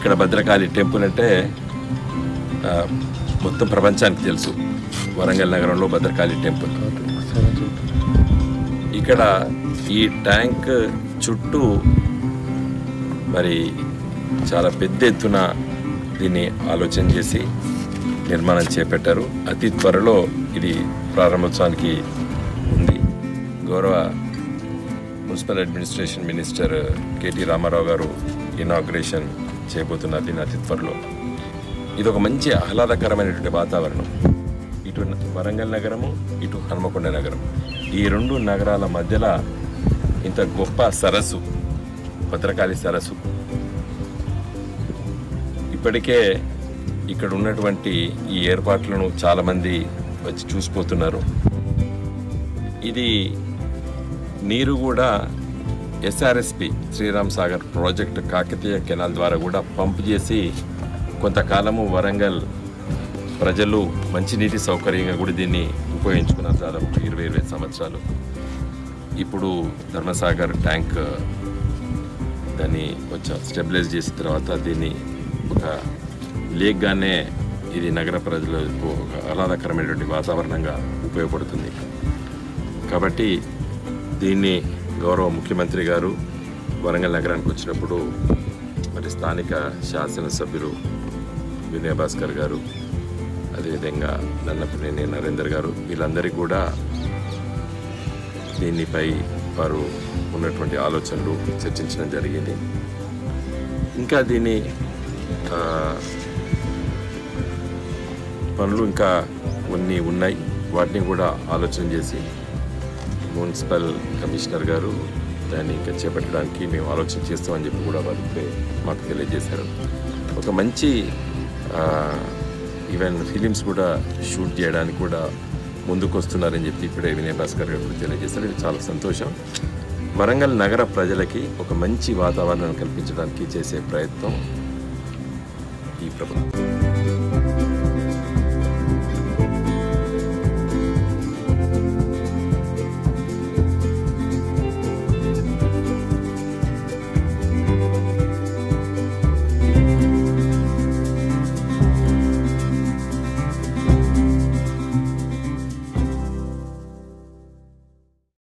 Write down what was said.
ఇక్కడ భద్రకాళి టెంపుల్ అంటే ఆ, మొత్తం ప్రపంచానికి తెలుసు వరంగల్ నగరంలో భద్రకాళి టెంపుల్ ఇక్కడ ఈ ట్యాంక్ చుట్టూ మరి చాలా పెద్ద ఎత్తున దీన్ని ఆలోచన చేసి నిర్మాణం చేపట్టారు అతి త్వరలో ఇది ప్రారంభోత్సవానికి ఉంది గౌరవ municipal administration minister KT Rama Rao garu inauguration చేయబోతున్నారు దీన్ని అతి త్వరలో ఇది ఒక మంచి ఆహ్లాదకరమైనటువంటి వాతావరణం ఇటు వరంగల్ నగరము ఇటు హనుమకొండ నగరం ఈ రెండు నగరాల మధ్యలో ఇంత గొప్ప సరస్సు భద్రకాళి సరస్సు ఇప్పటికే ఇక్కడ ఉన్నటువంటి ఈ ఏర్పాట్లను చాలామంది వచ్చి చూసిపోతున్నారు ఇది నీరు కూడా SRSP Sriram Sagar project Kakatiya canal ద్వారా కూడా పంప్ చేసి కొంతకాలము వరంగల్ ప్రజలు మంచినీటి సౌకర్యంగా కూడా దీన్ని ఉపయోగించుకున్నారు దాదాపు ఇరవై ఇరవై సంవత్సరాలు ఇప్పుడు ధర్మసాగర్ ట్యాంక్ దాన్ని కొంచెం స్టెబిలైజ్ చేసిన తర్వాత దీన్ని ఒక లేక్గానే ఇది నగర ప్రజలకు ఒక ఆహ్లాదకరమైనటువంటి వాతావరణంగా ఉపయోగపడుతుంది కాబట్టి దీన్ని గౌరవ ముఖ్యమంత్రి గారు వరంగల్ నగరానికి వచ్చినప్పుడు మరి స్థానిక శాసనసభ్యులు వినయ భాస్కర్ గారు అదేవిధంగా నన్నపనేని నరేందర్ గారు వీళ్ళందరికీ కూడా దీనిపై వారు ఉన్నటువంటి ఆలోచనలు చర్చించడం జరిగింది ఇంకా దీని ఆ, పనులు ఇంకా కొన్ని ఉన్నాయి వాటిని కూడా ఆలోచన చేసి మున్సిపల్ కమిషనర్ గారు దాన్ని ఇంకా చేపట్టడానికి మేము ఆలోచన చేస్తామని చెప్పి కూడా వారు ఇప్పుడే మాకు తెలియజేశారు ఒక మంచి ఈవెన్ ఫిలిమ్స్ కూడా షూట్ చేయడానికి కూడా ముందుకు వస్తున్నారని చెప్పి ఇప్పుడే వినయ్ భాస్కర్ గారు కూడా తెలియజేశారు ఇది చాలా సంతోషం వరంగల్ నగర ప్రజలకి ఒక మంచి వాతావరణం కల్పించడానికి చేసే ప్రయత్నం ఈ ప్రభుత్వం